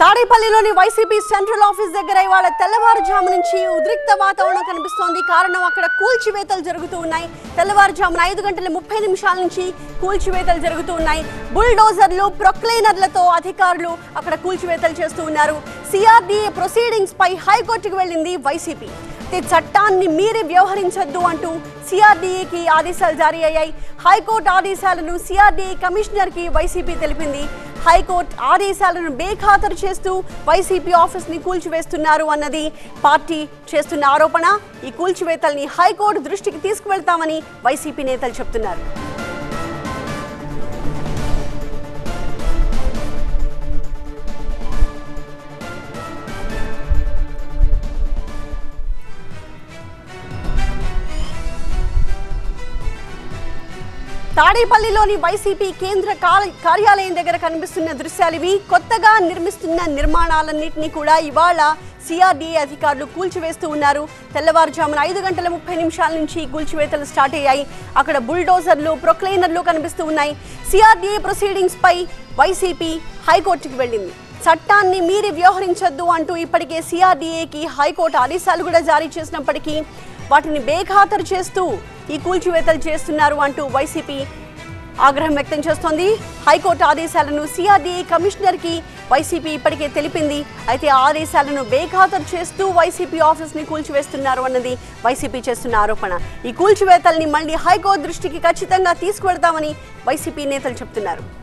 తాడేపల్లిలోని YCP central office దగ్గర ఇవాళ తెల్లవారుజాము నుంచి ఉద్రిక్త వాతావరణం కనిపిస్తోంది కారణం అక్కడ కూల్చివేతలు జరుగుతూ ఉన్నాయి తెల్లవారుజామున ఐదు గంటల ముప్పై నిమిషాల నుంచి కూల్చివేతలు జరుగుతూ ఉన్నాయి బుల్డోజర్లు ప్రొక్లైనర్లతో అధికారులు అక్కడ కూల్చివేతలు చేస్తూ ఉన్నారు సిఆర్డీఏ ప్రొసీడింగ్స్ పై హైకోర్టుకు వెళ్ళింది వైసీపీ అయితే చట్టాన్ని మీరి వ్యవహరించొద్దు అంటూ సిఆర్డీఏకి ఆదేశాలు జారీ అయ్యాయి హైకోర్టు ఆదేశాలను సిఆర్డీఏ కమిషనర్కి వైసీపీ తెలిపింది హైకోర్టు ఆదేశాలను బేఖాతరు చేస్తూ వైసీపీ ఆఫీస్ని కూల్చివేస్తున్నారు అన్నది పార్టీ చేస్తున్న ఆరోపణ ఈ కూల్చివేతల్ని హైకోర్టు దృష్టికి తీసుకువెళ్తామని వైసీపీ నేతలు చెప్తున్నారు తాడేపల్లిలోని వైసీపీ కేంద్ర కాల- కార్యాలయం దగ్గర కనిపిస్తున్న దృశ్యాలు ఇవి కొత్తగా నిర్మిస్తున్న నిర్మాణాలన్నింటినీ కూడా ఇవాళ సిఆర్డీఏ అధికారులు కూల్చివేస్తూ ఉన్నారు తెల్లవారుజామున ఐదు గంటల ముప్పై నిమిషాల నుంచి కూల్చివేతలు స్టార్ట్ అయ్యాయి అక్కడ బుల్డోజర్లు ప్రొక్లైనర్లు కనిపిస్తూ ఉన్నాయి సిఆర్డీఏ ప్రొసీడింగ్స్ పై వైసీపీ హైకోర్టుకు వెళ్ళింది చట్టాన్ని మీరి వ్యవహరించొద్దు అంటూ ఇప్పటికే సిఆర్డీఏకి హైకోర్టు ఆదేశాలు కూడా జారీ చేసినప్పటికీ వాటిని బేఖాతరు చేస్తూ ఈ కూల్చివేతలు చేస్తున్నారు అంటూ వైసీపీ ఆగ్రహం వ్యక్తం చేస్తోంది హైకోర్టు ఆదేశాలను సిఆర్డీఏ కమిషనర్కి వైసీపీ ఇప్పటికే తెలిపింది అయితే ఆ ఆదేశాలను బేఖాతరు చేస్తూ వైసీపీ ఆఫీస్ని కూల్చివేస్తున్నారు అన్నది వైసీపీ చేస్తున్న ఆరోపణ ఈ కూల్చివేతల్ని మళ్ళీ హైకోర్టు దృష్టికి ఖచ్చితంగా తీసుకువెడతామని వైసీపీ నేతలు చెప్తున్నారు